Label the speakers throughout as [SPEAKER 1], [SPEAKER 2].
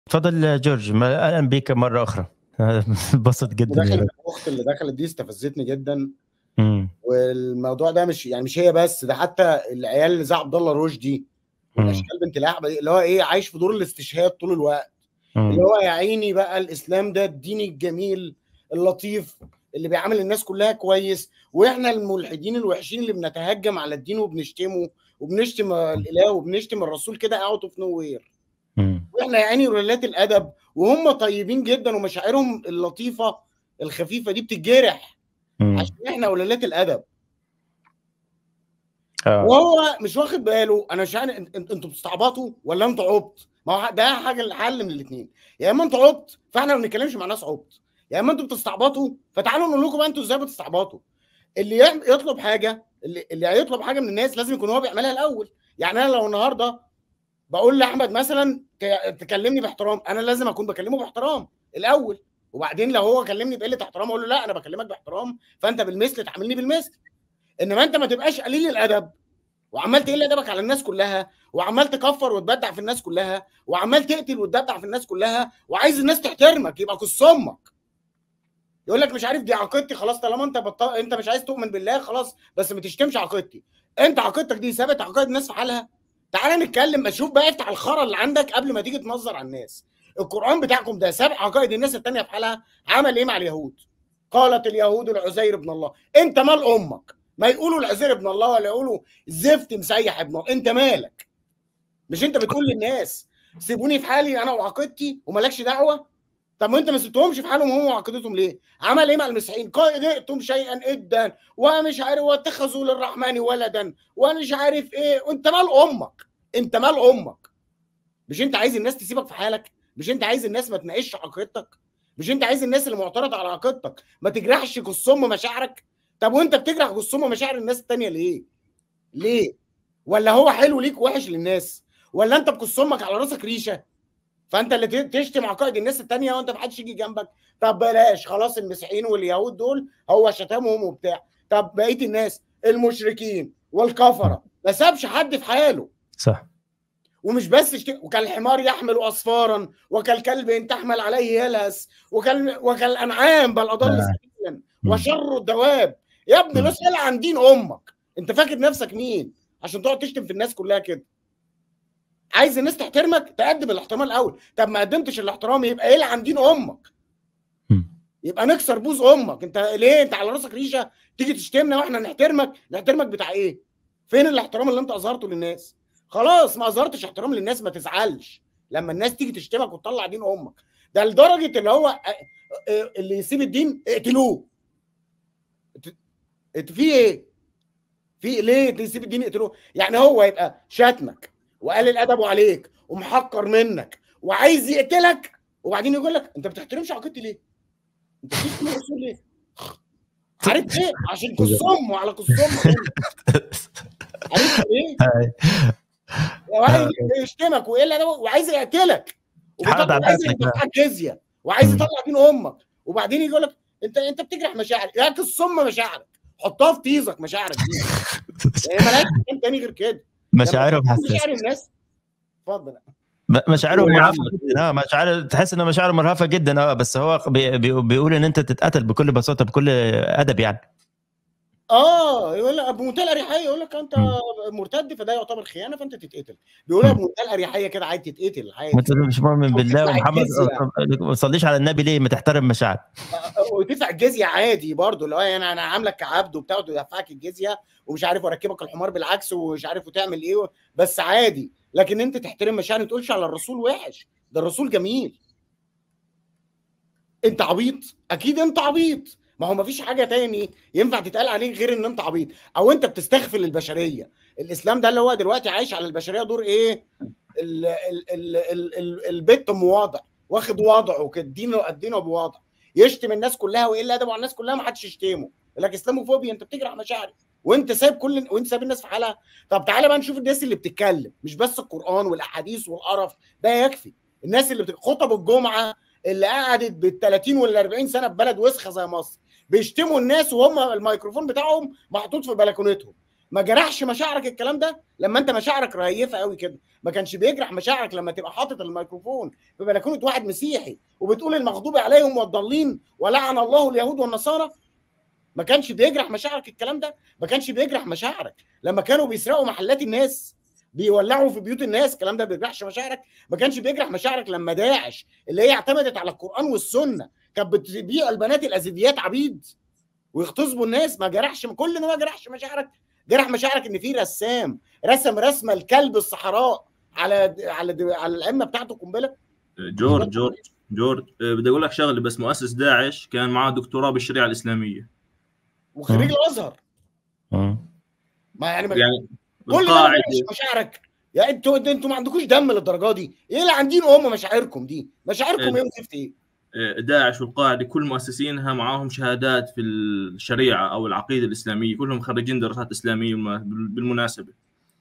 [SPEAKER 1] تفضل جورج ما اهلا بك مره اخرى انبسط جدا
[SPEAKER 2] دخل
[SPEAKER 1] يا رب.
[SPEAKER 2] الاخت اللي دخلت دي استفزتني جدا
[SPEAKER 1] مم.
[SPEAKER 2] والموضوع ده مش يعني مش هي بس ده حتى العيال اللي زي عبد الله رشدي
[SPEAKER 1] مم.
[SPEAKER 2] والاشكال بنت الاحبه دي اللي هو ايه عايش في دور الاستشهاد طول الوقت
[SPEAKER 1] مم.
[SPEAKER 2] اللي هو يا عيني بقى الاسلام ده الدين الجميل اللطيف اللي بيعامل الناس كلها كويس واحنا الملحدين الوحشين اللي بنتهجم على الدين وبنشتمه وبنشتم الاله وبنشتم الرسول كده اوت اوف نو وير
[SPEAKER 1] مم.
[SPEAKER 2] واحنا يا عيني رولات الادب وهم طيبين جدا ومشاعرهم اللطيفه الخفيفه دي بتتجرح
[SPEAKER 1] مم.
[SPEAKER 2] عشان احنا قلالات الادب
[SPEAKER 1] آه.
[SPEAKER 2] وهو مش واخد باله انا مش عارف انت- انت- انتوا بتستعبطوا ولا انتوا عبط ما هو ده حاجه الحل من الاثنين يا اما انتوا عبط فاحنا ما بنتكلمش مع ناس عبط يا اما انتوا بتستعبطوا فتعالوا نقول لكم بقى انتوا ازاي بتستعبطوا اللي يعم- يطلب حاجه اللي, اللي هيطلب حاجه من الناس لازم يكون هو بيعملها الاول يعني انا لو النهارده بقول لاحمد مثلا ت- تكلمني باحترام انا لازم اكون بكلمه باحترام الاول وبعدين لو هو كلمني بقله احترام اقول له لا انا بكلمك باحترام فانت بالمثل تعاملني بالمثل انما انت ما تبقاش قليل الادب وعمال تقل ادبك على الناس كلها وعمال تكفر وتبدع في الناس كلها وعمال تقتل وتبدع في الناس كلها وعايز الناس تحترمك يبقى كس امك يقول لك مش عارف دي عقيدتي خلاص طالما انت بط... انت مش عايز تؤمن بالله خلاص بس ما تشتمش عقيدتي انت عقيدتك دي ثابت عقائد الناس في حالها تعالى نتكلم اشوف بقى افتح الخرا اللي عندك قبل ما تيجي تنظر على الناس القران بتاعكم ده سابق عقائد الناس التانية في حالها عمل ايه مع اليهود قالت اليهود العزير ابن الله انت مال امك ما يقولوا العزير ابن الله ولا يقولوا زفت مسيح ابن الله انت مالك مش انت بتقول للناس سيبوني في حالي انا وعقيدتي ومالكش دعوه طب ما انت ما سبتهمش في حالهم هم وعقيدتهم ليه؟ عمل ايه مع المسيحيين؟ قال جئتم شيئا ادا ومش عارف واتخذوا للرحمن ولدا ومش عارف ايه وانت مال امك انت مال امك مش انت عايز الناس تسيبك في حالك؟ مش انت عايز الناس ما تناقشش عقيدتك؟ مش انت عايز الناس اللي معترضه على عقيدتك ما تجرحش جصهم مشاعرك؟ طب وانت بتجرح جصهم مشاعر الناس التانيه ليه؟ ليه؟ ولا هو حلو ليك ووحش للناس؟ ولا انت بكص امك على راسك ريشه؟ فانت اللي ت- تشتم عقائد الناس التانية وانت محدش يجي جنبك طب بلاش خلاص المسيحيين واليهود دول هو شتمهم وبتاع طب بقيه الناس المشركين والكفره ما سابش حد في حاله
[SPEAKER 1] صح
[SPEAKER 2] ومش بس شت... وكالحمار يحمل اصفارا وكالكلب تحمل عليه يلهث وكال... وكالانعام بل اضل
[SPEAKER 1] آه.
[SPEAKER 2] سبيلا
[SPEAKER 1] مم.
[SPEAKER 2] وشر الدواب يا ابني
[SPEAKER 1] مم.
[SPEAKER 2] بس يلا عن دين امك انت فاكر نفسك مين عشان تقعد تشتم في الناس كلها كده عايز الناس تحترمك تقدم الاحترام الاول طب ما قدمتش الاحترام يبقى يلعن دين امك
[SPEAKER 1] مم.
[SPEAKER 2] يبقى نكسر بوز امك انت ليه انت على راسك ريشه تيجي تشتمنا واحنا نحترمك نحترمك بتاع ايه فين الاحترام اللي انت اظهرته للناس خلاص ما اظهرتش احترام للناس ما تزعلش لما الناس تيجي تشتمك وتطلع دين امك ده لدرجه اللي هو اه، اه، اللي يسيب الدين اقتلوه ات- ات- في ايه في ليه تسيب الدين يقتلوه يعني هو يبقى شاتمك وقلل ادبه عليك ومحقر منك وعايز يقتلك وبعدين يقول لك انت ما بتحترمش عقيدتي ليه؟ انت بتشتم الرسول ليه؟ عارف ايه؟ عشان كصمه على كصمه عارف ايه؟
[SPEAKER 1] هاي.
[SPEAKER 2] وعايز يشتمك وايه اللي وعايز يقتلك
[SPEAKER 1] حاضر
[SPEAKER 2] وبيطلع- وعايز
[SPEAKER 1] عباسك
[SPEAKER 2] يدفعك جزيه وعايز
[SPEAKER 1] مم.
[SPEAKER 2] يطلع دين امك وبعدين يقول لك انت انت بتجرح مشاعرك يا كصم مشاعرك حطها في طيزك مشاعرك دي يعني مالهاش كلام تاني غير كده
[SPEAKER 1] مشاعرهم
[SPEAKER 2] لما تحط
[SPEAKER 1] حساسه
[SPEAKER 2] مشاعر الناس اتفضل
[SPEAKER 1] م- مشاعرهم
[SPEAKER 3] يا عم.
[SPEAKER 1] مرهفه جدا اه مشاعر تحس ان مشاعره مرهفه جدا اه بس هو بي... بي... بيقول ان انت تتقتل بكل بساطه بكل ادب يعني
[SPEAKER 2] اه يقول لك بمنتهى الاريحيه يقول لك انت
[SPEAKER 1] مم.
[SPEAKER 2] مرتد فده يعتبر خيانه فانت تتقتل بيقولها بمنتهى الاريحيه كده عايز تتقتل عادي
[SPEAKER 1] وانت مش مؤمن بالله
[SPEAKER 2] وتدفع
[SPEAKER 1] ومحمد
[SPEAKER 2] الجزية.
[SPEAKER 1] ما تصليش على النبي ليه ما تحترم مشاعر
[SPEAKER 2] وتدفع الجزيه عادي برضه اللي هو يعني انا عاملك كعبد وبتاع ودفعك الجزيه ومش عارف واركبك الحمار بالعكس ومش عارف وتعمل ايه بس عادي لكن انت تحترم مشاعر ما تقولش على الرسول وحش ده الرسول جميل انت عبيط اكيد انت عبيط ما هو مفيش حاجه تاني ينفع تتقال عليك غير ان انت عبيط او انت بتستغفل البشريه الاسلام ده اللي هو دلوقتي عايش على البشريه دور ايه ال ال ال ال ال البت مواضع واخد وضعه كده دينه دينه بوضع يشتم الناس كلها والا ادبه على الناس كلها ما حدش يشتمه يقول لك اسلاموفوبيا انت بتجرح مشاعري وانت سايب كل وانت سايب الناس في حالها طب تعالى بقى نشوف الناس اللي بتتكلم مش بس القران والاحاديث والقرف ده يكفي الناس اللي بتك... خطب الجمعه اللي قعدت بال 30 ولا 40 سنه في بلد وسخه زي مصر بيشتموا الناس وهم الميكروفون بتاعهم محطوط في بلكونتهم ما جرحش مشاعرك الكلام ده لما انت مشاعرك رهيفه قوي كده ما كانش بيجرح مشاعرك لما تبقى حاطط الميكروفون في بلكونه واحد مسيحي وبتقول المغضوب عليهم والضالين ولعن الله اليهود والنصارى ما كانش بيجرح مشاعرك الكلام ده ما كانش بيجرح مشاعرك لما كانوا بيسرقوا محلات الناس بيولعوا في بيوت الناس الكلام ده بيجرحش مشاعرك ما كانش بيجرح مشاعرك لما داعش اللي هي اعتمدت على القران والسنه كانت بتبيع البنات الازيديات عبيد ويغتصبوا الناس ما جرحش كل ده ما جرحش مشاعرك جرح مشاعرك ان في رسام رسم رسمه الكلب الصحراء على على على الائمه بتاعته قنبله
[SPEAKER 3] جورج جورج جورج آه، بدي اقول لك شغله بس مؤسس داعش كان معاه دكتوراه بالشريعه الاسلاميه
[SPEAKER 2] وخريج
[SPEAKER 1] آه.
[SPEAKER 2] الازهر
[SPEAKER 1] آه.
[SPEAKER 2] ما يعني, ما
[SPEAKER 3] يعني
[SPEAKER 2] كل ده ما
[SPEAKER 3] القاعده
[SPEAKER 2] جرحش مشاعرك يا انتوا انتوا ما عندكوش دم للدرجه دي ايه اللي عندين هم مشاعركم دي مشاعركم ايه وزفت ايه
[SPEAKER 3] آه، داعش والقاعده كل مؤسسينها معاهم شهادات في الشريعه او العقيده الاسلاميه كلهم خريجين دراسات اسلاميه بالم- بالمناسبه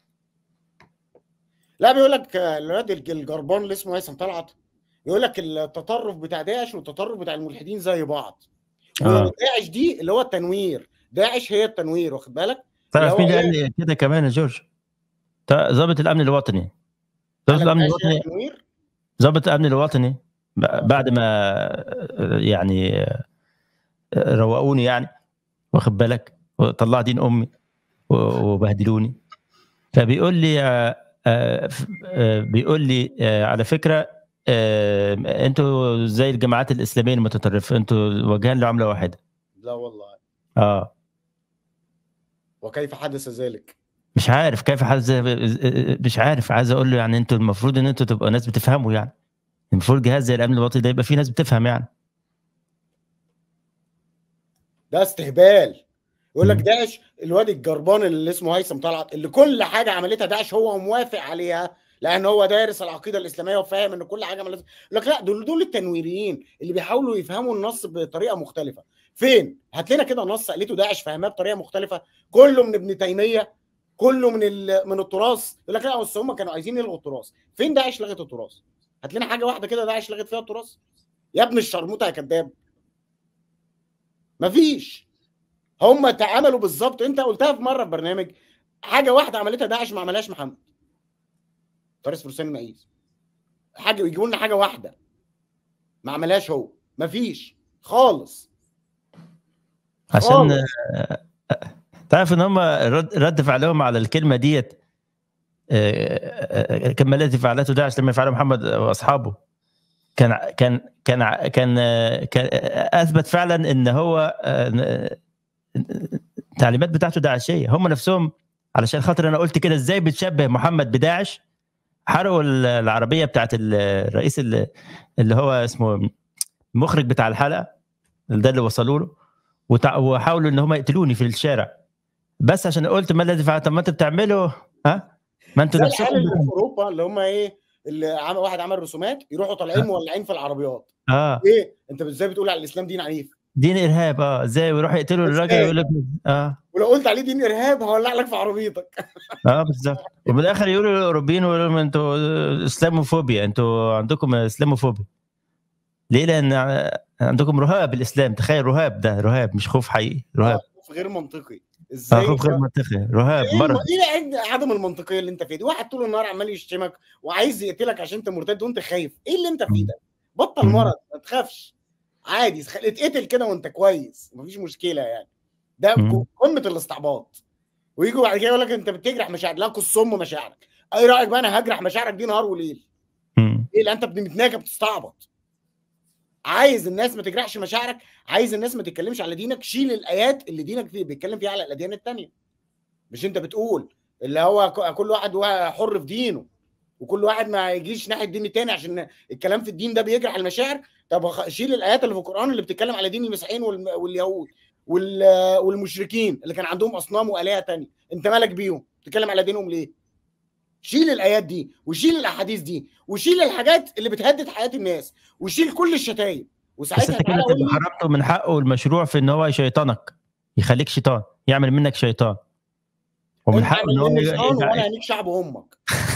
[SPEAKER 2] لا بيقول لك آه، الواد الج- الجربان اللي اسمه هيثم طلعت يقول لك التطرف بتاع داعش والتطرف بتاع الملحدين زي بعض
[SPEAKER 1] آه.
[SPEAKER 2] وداعش دي اللي هو التنوير داعش هي التنوير واخد بالك
[SPEAKER 1] تعرف
[SPEAKER 2] اللي
[SPEAKER 1] مين
[SPEAKER 2] هو
[SPEAKER 1] اللي قال لي كده كمان يا جورج؟ تا- ضابط الامن الوطني ضابط
[SPEAKER 2] قال لك
[SPEAKER 1] الامن
[SPEAKER 2] داعش هي
[SPEAKER 1] الوطني
[SPEAKER 2] التنوير
[SPEAKER 1] ضابط الامن الوطني ب- بعد ما آه، يعني آه، روقوني يعني واخد بالك وطلع دين امي و- وبهدلوني فبيقول لي آه، آه، ف- آه، بيقول لي آه، على فكره آه، انتوا زي الجماعات الاسلاميه المتطرفه انتوا وجهان لعمله واحده
[SPEAKER 2] لا والله
[SPEAKER 1] اه
[SPEAKER 2] وكيف حدث ذلك
[SPEAKER 1] مش عارف كيف حد مش عارف عايز اقول له يعني انتوا المفروض ان انتوا تبقوا ناس بتفهموا يعني المفروض جهاز زي الامن الوطني ده يبقى فيه ناس بتفهم يعني
[SPEAKER 2] ده استهبال يقول لك
[SPEAKER 1] مم.
[SPEAKER 2] داعش الواد الجربان اللي اسمه هيثم طلعت اللي كل حاجه عملتها داعش هو موافق عليها لان هو دارس العقيده الاسلاميه وفاهم ان كل حاجه ملازم يقول لك لا دول دول التنويريين اللي بيحاولوا يفهموا النص بطريقه مختلفه فين هات لنا كده نص قالته داعش فهماه بطريقه مختلفه كله من ابن تيميه كله من ال... من التراث يقول لك لا بس هم كانوا عايزين يلغوا التراث فين داعش لغت التراث هات لنا حاجه واحده كده داعش لغت فيها التراث يا ابن الشرموطه يا كذاب مفيش هم تعاملوا بالظبط انت قلتها في مره في برنامج حاجه واحده عملتها داعش ما عملهاش محمد فارس فرسان المعيز حاجه يجيبوا لنا حاجه واحده ما عملهاش هو مفيش خالص
[SPEAKER 1] عشان
[SPEAKER 2] خالص.
[SPEAKER 1] آه، تعرف ان هم رد, رد فعلهم على الكلمه ديت آه، آه، كما الذي فعلته داعش لما يفعله محمد واصحابه كان كان كان كان آه، كان آه، اثبت فعلا ان هو آه، التعليمات بتاعته داعشيه هم نفسهم علشان خاطر انا قلت كده ازاي بتشبه محمد بداعش حرقوا ال- العربيه بتاعت الرئيس اللي اللي هو اسمه المخرج بتاع الحلقه ده اللي وصلوا له وتع- وحاولوا ان هم يقتلوني في الشارع بس عشان قلت ما الذي فعلت طب ما انتوا بتعملوا ها ما انتوا
[SPEAKER 2] زي
[SPEAKER 1] نفسكم
[SPEAKER 2] العيال اللي في اوروبا اللي هم ايه اللي عمل واحد عمل رسومات يروحوا طالعين مولعين في العربيات
[SPEAKER 1] اه
[SPEAKER 2] ايه انت ازاي بتقول على الاسلام دين عنيف
[SPEAKER 1] دين ارهاب اه ازاي ويروحوا يقتلوا الراجل
[SPEAKER 2] إزاي؟
[SPEAKER 1] يقول لك اه
[SPEAKER 2] ولو قلت عليه دين ارهاب هولع لك في عربيتك
[SPEAKER 1] اه بالظبط وفي الاخر يقولوا للاوروبيين يقولوا لهم انتوا اسلاموفوبيا انتوا عندكم اسلاموفوبيا ليه؟ لان عندكم رهاب الاسلام تخيل رهاب ده رهاب مش خوف حقيقي رهاب
[SPEAKER 2] خوف غير منطقي
[SPEAKER 1] آه
[SPEAKER 2] ازاي
[SPEAKER 1] خوف غير منطقي رهاب
[SPEAKER 2] ايه
[SPEAKER 1] مرض
[SPEAKER 2] الم- ايه عد- عدم المنطقيه اللي انت فيه دي واحد طول النهار عمال يشتمك وعايز يقتلك عشان انت مرتد وانت خايف ايه اللي انت فيه ده بطل
[SPEAKER 1] مم.
[SPEAKER 2] مرض ما تخافش عادي خ- اتقتل كده وانت كويس مفيش مشكله يعني ده
[SPEAKER 1] مم.
[SPEAKER 2] قمه الاستعباط ويجوا بعد كده يقول لك انت بتجرح مشاعرك لا كصم مشاعرك ايه رايك بقى انا هجرح مشاعرك دي نهار وليل
[SPEAKER 1] مم.
[SPEAKER 2] ايه لا انت ابن متناكه بتستعبط عايز الناس ما تجرحش مشاعرك عايز الناس ما تتكلمش على دينك شيل الايات اللي دينك فيه بيتكلم فيها على الاديان التانية مش انت بتقول اللي هو ك- كل واحد هو حر في دينه وكل واحد ما يجيش ناحيه الدين التاني عشان الكلام في الدين ده بيجرح المشاعر طب خ- شيل الايات اللي في القران اللي بتتكلم على دين المسيحيين والم- واليهود وال- والمشركين اللي كان عندهم اصنام والهه تانية انت مالك بيهم بتتكلم على دينهم ليه شيل الايات دي وشيل الاحاديث دي وشيل الحاجات اللي بتهدد حياه الناس وشيل كل الشتايم
[SPEAKER 1] بس
[SPEAKER 2] وساعتها
[SPEAKER 1] انت كده
[SPEAKER 2] تعالى قول
[SPEAKER 1] تبقى
[SPEAKER 2] لي
[SPEAKER 1] حرمته من حقه المشروع في ان هو يشيطنك يخليك شيطان يعمل منك شيطان ومن
[SPEAKER 2] انت
[SPEAKER 1] حقه ان هو
[SPEAKER 2] عامل
[SPEAKER 1] ي-
[SPEAKER 2] شيطان وانا
[SPEAKER 1] ي-
[SPEAKER 2] هنيك شعب امك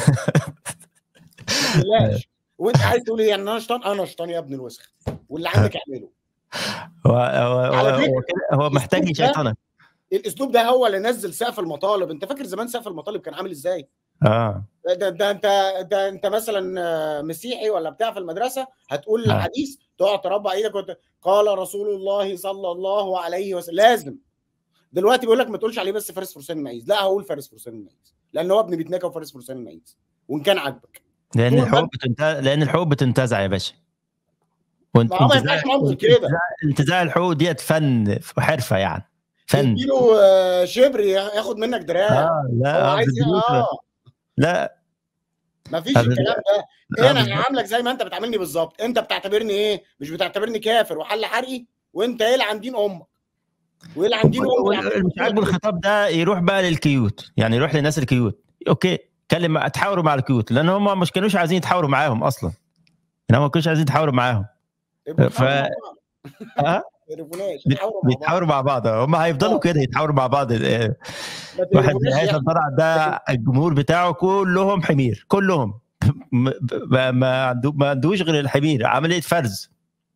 [SPEAKER 2] ما تقلقش وانت عايز تقول ايه يعني انا شيطان انا شيطان يا ابن الوسخ واللي عندك اعمله
[SPEAKER 1] هو هو
[SPEAKER 2] على
[SPEAKER 1] هو,
[SPEAKER 2] فكرة،
[SPEAKER 1] هو, كده- هو محتاج
[SPEAKER 2] الأسلوب ده-
[SPEAKER 1] يشيطنك
[SPEAKER 2] الاسلوب ده هو اللي نزل سقف المطالب انت فاكر زمان سقف المطالب كان عامل ازاي
[SPEAKER 1] اه
[SPEAKER 2] ده, ده انت ده انت مثلا آه، مسيحي ولا بتاع في المدرسه هتقول
[SPEAKER 1] آه.
[SPEAKER 2] الحديث تقعد تربع ايدك وت... قال رسول الله صلى الله عليه وسلم لازم دلوقتي بيقول لك ما تقولش عليه بس فارس فرسان المعيز لا هقول فارس فرسان المعيز لان هو ابن بيتناكا وفارس فرسان المعيز وان كان عاجبك
[SPEAKER 1] لان
[SPEAKER 2] طول ما
[SPEAKER 1] الحقوق بتنتزع لان الحقوق بتنتزع يا باشا وانت
[SPEAKER 2] ما هو ما
[SPEAKER 1] انتزاع
[SPEAKER 2] ينفعش معاهم غير كده
[SPEAKER 1] انتزاع- انتزاع الحقوق ديت فن وحرفه يعني فن
[SPEAKER 2] تديله آه، شبر ياخد منك دراع
[SPEAKER 1] اه لا
[SPEAKER 2] هو
[SPEAKER 1] آه،
[SPEAKER 2] عايز
[SPEAKER 1] بالفلوس
[SPEAKER 2] اه
[SPEAKER 1] لا
[SPEAKER 2] ما فيش
[SPEAKER 1] هذا-
[SPEAKER 2] الكلام ده
[SPEAKER 1] آه،
[SPEAKER 2] انا
[SPEAKER 1] بالظبط.
[SPEAKER 2] هعاملك زي ما انت بتعاملني بالظبط انت بتعتبرني ايه مش بتعتبرني كافر وحل حرقي وانت ايه اللي عن دين امك وايه اللي عن دين امك
[SPEAKER 1] اللي مش عاجبه الخطاب ده يروح بقى للكيوت يعني يروح للناس الكيوت اوكي اتكلم مع- اتحاوروا مع الكيوت لان هم مش كانوش عايزين يتحاوروا معاهم اصلا يعني هم ما كانوش عايزين يتحاوروا معاهم
[SPEAKER 2] يبقوا
[SPEAKER 1] ف-
[SPEAKER 2] يتحاوروا مع بعض.
[SPEAKER 1] اه
[SPEAKER 2] ما يقرفوناش
[SPEAKER 1] بيت-
[SPEAKER 2] يتحاوروا مع بعض
[SPEAKER 1] بيتحاوروا مع بعض هم هيفضلوا
[SPEAKER 2] آه.
[SPEAKER 1] كده يتحاوروا مع بعض آه،
[SPEAKER 2] ما
[SPEAKER 1] واحد
[SPEAKER 2] تقرفوناش
[SPEAKER 1] زي هيثم
[SPEAKER 2] يعني.
[SPEAKER 1] طلعت ده الجمهور بتاعه كلهم حمير كلهم م- ما ما عنده ما عندوش غير الحمير عمليه فرز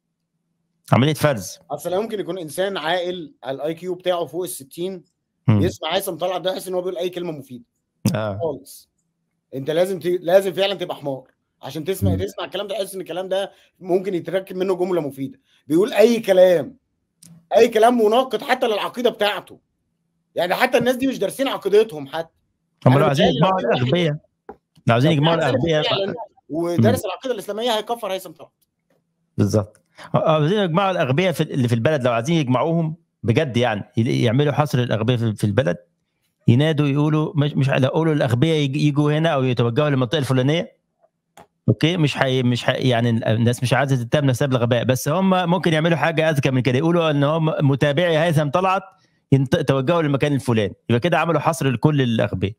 [SPEAKER 1] عمليه فرز
[SPEAKER 2] اصل ممكن يكون انسان عاقل الاي كيو بتاعه فوق ال 60
[SPEAKER 1] مم.
[SPEAKER 2] يسمع هيثم طلعت ده يحس ان هو بيقول اي كلمه مفيده
[SPEAKER 1] اه
[SPEAKER 2] خالص انت لازم ت... لازم فعلا تبقى حمار عشان تسمع
[SPEAKER 1] مم.
[SPEAKER 2] تسمع الكلام ده تحس ان الكلام ده ممكن يتركب منه جمله مفيده بيقول اي كلام اي كلام مناقض حتى للعقيده بتاعته يعني حتى الناس دي مش دارسين عقيدتهم حتى
[SPEAKER 1] هم
[SPEAKER 2] أنا
[SPEAKER 1] لو عايزين
[SPEAKER 2] متهيألي لو
[SPEAKER 1] يجمعوا
[SPEAKER 2] في واحد-
[SPEAKER 1] الاغبياء لو عايزين
[SPEAKER 2] لو في
[SPEAKER 1] يجمعوا
[SPEAKER 2] واحد سلفي
[SPEAKER 1] الاغبياء
[SPEAKER 2] فعلا ودارس العقيده الاسلاميه هيكفر هيثم طلعت
[SPEAKER 1] بالظبط عايزين يجمعوا الاغبياء في اللي في البلد لو عايزين يجمعوهم بجد يعني ي- يعملوا حصر الاغبياء في- في البلد ينادوا يقولوا مش مش لا يقولوا الاغبياء يج- يجوا هنا او يتوجهوا للمنطقه الفلانيه اوكي مش حي مش حي يعني الناس مش عايزه تتهم نفسها بالغباء بس هم ممكن يعملوا حاجه اذكى من كده يقولوا ان هم متابعي هيثم طلعت ينت- توجهوا للمكان الفلاني يبقى كده عملوا حصر لكل الاغبياء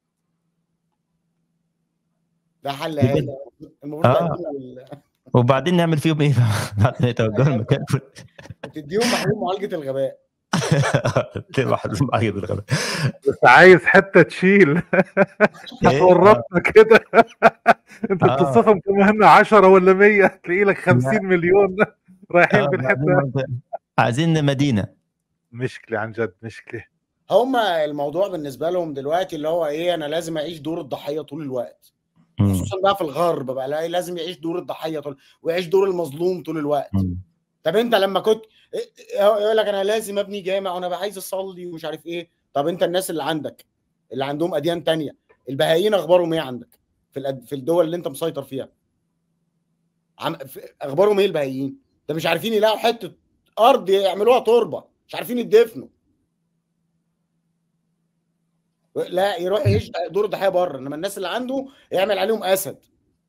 [SPEAKER 2] ده حل
[SPEAKER 1] بجد.
[SPEAKER 2] هذا المفروض
[SPEAKER 1] آه.
[SPEAKER 2] تعملوا ال-
[SPEAKER 1] وبعدين نعمل فيهم ايه بقى؟ بعد ما يتوجهوا للمكان الفلاني
[SPEAKER 2] تديهم محلول معالجه الغباء
[SPEAKER 1] واحد معين بالغباء
[SPEAKER 4] بس عايز حته تشيل
[SPEAKER 1] إيه؟
[SPEAKER 4] ورطنا كده انت
[SPEAKER 1] آه.
[SPEAKER 4] بتصفهم كما هن 10 ولا 100 تلاقي لك 50 مليون رايحين
[SPEAKER 1] آه،
[SPEAKER 4] في الحته
[SPEAKER 1] عايزين- عايزين مدينه
[SPEAKER 4] مشكله عن جد مشكله
[SPEAKER 2] هم الموضوع بالنسبه لهم دلوقتي اللي هو ايه انا لازم اعيش دور الضحيه طول الوقت
[SPEAKER 1] مم.
[SPEAKER 2] خصوصا بقى في الغرب بقى لا- لازم يعيش دور الضحيه طول ويعيش دور المظلوم طول الوقت
[SPEAKER 1] مم.
[SPEAKER 2] طب انت لما كنت يقول لك انا لازم ابني جامع وانا بقى عايز اصلي ومش عارف ايه طب انت الناس اللي عندك اللي عندهم اديان تانية البهائيين اخبارهم ايه عندك في الأد... في الدول اللي انت مسيطر فيها عم... في... اخبارهم ايه البهائيين ده مش عارفين يلاقوا حته ارض يعملوها تربه مش عارفين يدفنوا لا يروح يعيش دور الضحيه بره انما الناس اللي عنده يعمل عليهم اسد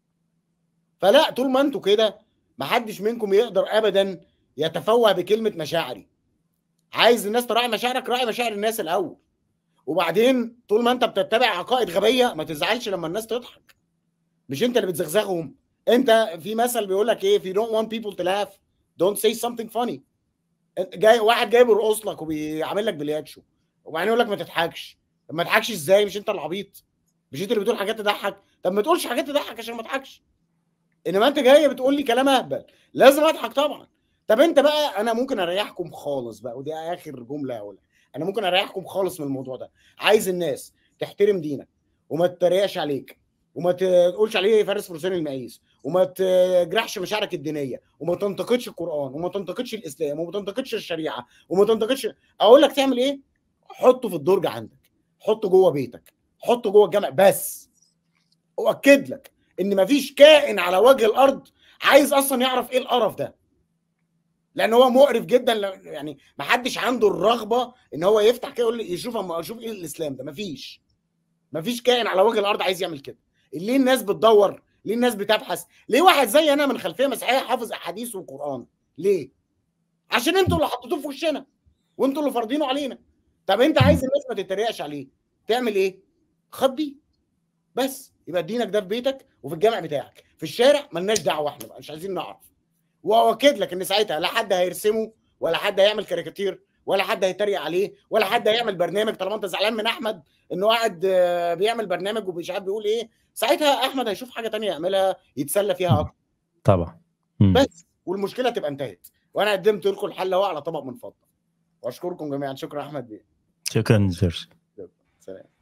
[SPEAKER 2] فلا طول ما انتوا كده محدش منكم يقدر ابدا يتفوه بكلمه مشاعري عايز الناس تراعي مشاعرك راعي مشاعر الناس الاول وبعدين طول ما انت بتتبع عقائد غبيه ما تزعلش لما الناس تضحك مش انت اللي بتزغزغهم انت في مثل بيقول لك ايه if you don't want people to laugh don't say something funny جاي واحد جاي بيرقص لك وبيعمل لك بلياتشو وبعدين يقول لك ما تضحكش طب ما تضحكش ازاي مش انت العبيط مش انت اللي بتقول حاجات تضحك طب ما تقولش حاجات تضحك عشان ما تضحكش انما انت جاي بتقول لي كلام اهبل لازم اضحك طبعا طب انت بقى انا ممكن اريحكم خالص بقى ودي اخر جمله اقولها انا ممكن اريحكم خالص من الموضوع ده عايز الناس تحترم دينك وما تتريقش عليك وما تقولش عليه فارس فرسان المقاييس وما تجرحش مشاعرك الدينيه وما تنتقدش القران وما تنتقدش الاسلام وما تنتقدش الشريعه وما تنتقدش اقول لك تعمل ايه حطه في الدرج عندك حطه جوه بيتك حطه جوه الجامع بس اؤكد لك ان مفيش كائن على وجه الارض عايز اصلا يعرف ايه القرف ده لان هو مقرف جدا ل- يعني ما حدش عنده الرغبه ان هو يفتح كده يقول لي يشوف اما اشوف ايه الاسلام ده مفيش مفيش كائن على وجه الارض عايز يعمل كده ليه الناس بتدور ليه الناس بتبحث ليه واحد زي انا من خلفيه مسيحيه حافظ احاديث وقران ليه عشان انتوا اللي حطيتوه في وشنا وانتوا اللي فارضينه علينا طب انت عايز الناس ما تتريقش عليه تعمل ايه خبي بس يبقى دينك ده في بيتك وفي الجامع بتاعك في الشارع ملناش دعوه احنا بقى مش عايزين نعرف واؤكد لك ان ساعتها لا حد هيرسمه ولا حد هيعمل كاريكاتير ولا حد هيتريق عليه ولا حد هيعمل برنامج طالما انت زعلان من احمد انه قاعد آه، بيعمل برنامج ومش عارف بيقول ايه ساعتها احمد هيشوف حاجه تانية يعملها يتسلى فيها اكتر
[SPEAKER 1] طبعا مم.
[SPEAKER 2] بس والمشكله تبقى انتهت وانا قدمت لكم الحل اهو على طبق من فضه واشكركم جميعا شكرا احمد بيه
[SPEAKER 1] شكرا جورج
[SPEAKER 2] سلام